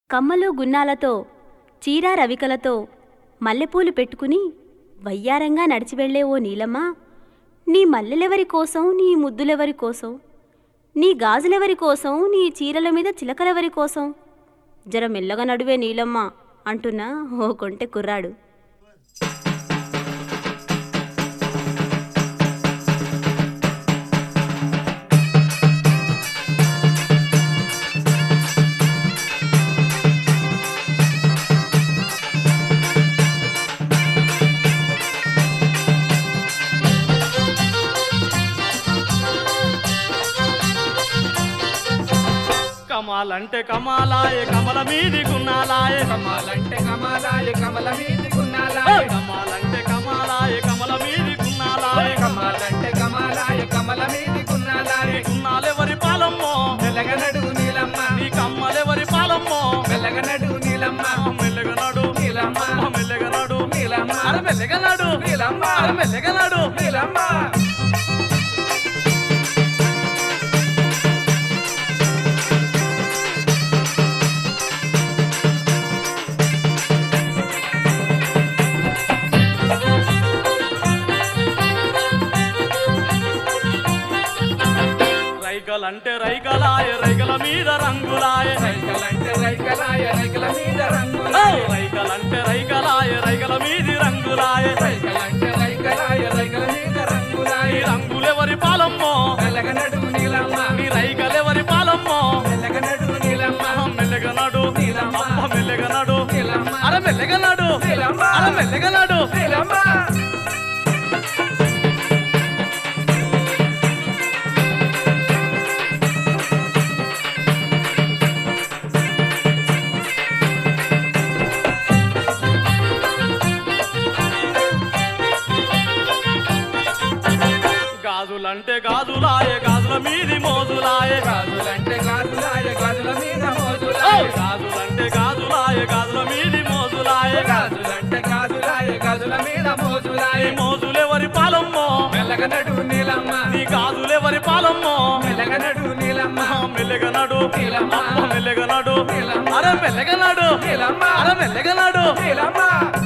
కమ్మలు గున్నాలతో చీరా రవికలతో మల్లెపూలు పెట్టుకుని వయ్యారంగా నడిచి వెళ్ళే ఓ నీలమ్మ నీ మల్లెలెవరి కోసం నీ ముద్దులెవరి కోసం నీ గాజులెవరి కోసం నీ చీరల మీద చిలకలెవరి కోసం జర మెల్లగా నడువే నీలమ్మ అంటున్నా ఓ కొంటె కుర్రాడు కమాలంటే కమాలాయే కమల మీది గున్నాలాయే కమాలంటే కమాలాయ కమల మీది ఓ! కున్నాలాయ కమాలంటే కమాలాయే కమల మీది గున్నాలాయే కమాలంటే కమాలాయ కమల మీది కున్నాలాయ గున్నాలెవరి పాలమ్మో మెల్లగనడు నీలమ్మ నీ కమ్మలెవరి పాలమ్మో మెల్లగనడు నీలమ్మ మెల్లగనాడు నీలమ్మ మెల్లగనాడు నీలమ్మ అరే మెల్లగనాడు నీలమ్మ అరే మెల్లగనాడు నీలమ్మ రైకలంటే రైకలాయే రైకల మీద రంగులాయే రైకలంటే రైకలాయ రైకల మీద ఓ! రంగులాయ రైకలంటే రైకలాయే రైకల మీది రంగులాయే రైకలంటే రైకలాయ రైకల మీద నీ రంగులాయ రంగులెవరి పాలమ్మో మెల్లగనడు నీలమ్మ నీ రైకలెవరి పాలమ్మో మెల్లగనడు నీలమ్మ మెల్లగనాడు నీలమ్మ అబ్బ మెల్లగనాడు నీలమ్మ అరే మెల్లగనాడు నీలమ్మ అరే మెల్లగనాడు నీలమ్మ గాజులంటే గాజులాయే గాజుల మీది మోజులాయే గాజులంటే గాజులాయ గాజుల మీద ఓ! మోజులాయ గాజులంటే గాజులాయే గాజుల మీది మోజులాయే గాజులంటే గాజులాయ గాజుల మీద మోజులాయ నీ మోజులెవరి పాలమ్మో మెల్లగనడు నీలమ్మ నీ గాజులెవరి పాలమ్మో మెల్లగనడు నీలమ్మ మెల్లగనాడు నీలమ్మ. అబ్బ మెల్లగనాడు నీలమ్మ. అరే మెల్లగనాడు నీలమ్మ అరే మెల్లగనాడు నీలమ్మ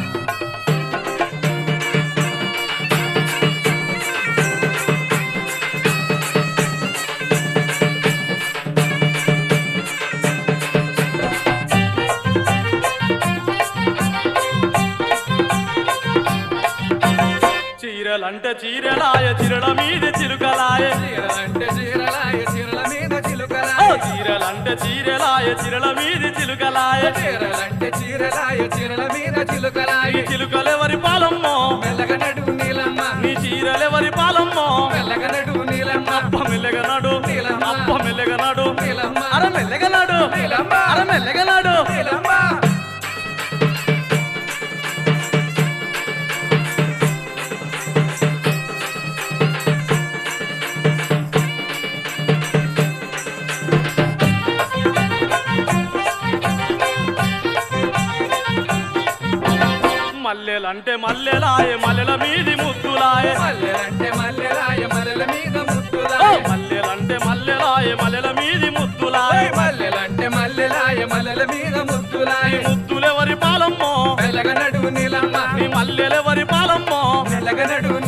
చీరలంటే చీరలాయ చీరల మీది చిలుకలాయే చీరలంటే చీరలాయ చీరల మీద ఓ! చిలుకలాయ చీరలంటే చీరలాయ చీరల మీది చిలుకలాయే చీరలంటే చీరలాయ చీరల మీద నీ చిలుకలాయ చిలుకలెవరి పాలమ్మో మెల్లగనడు నీలమ్మ నీ చీరలెవరి పాలమ్మో మెల్లగనడు నీలమ్మ అబ్బ మెల్లగనాడు నీలమ్మ. అబ్బ మెల్లగనాడు నీలమ్మ అరే మెల్లగనాడు నీలమ్మ అరే మెల్లగనాడు నీలమ్మ మల్లెలంటే మల్లెలాయే మల్లెల మీది ముద్దులాయే మల్లెలంటే మల్లెలాయ మల్లెల మీద ఓ! ముద్దులాయ మల్లెలంటే మల్లెలాయే మల్లెల మీది ముద్దులాయే మల్లెలంటే మల్లెలాయ మల్లెల మీద నీ ముద్దులాయ ముద్దులెవరి పాలమ్మో మెల్లగనడు నీలమ్మ నీ మల్లెలెవరి పాలమ్మో మెల్లగనడు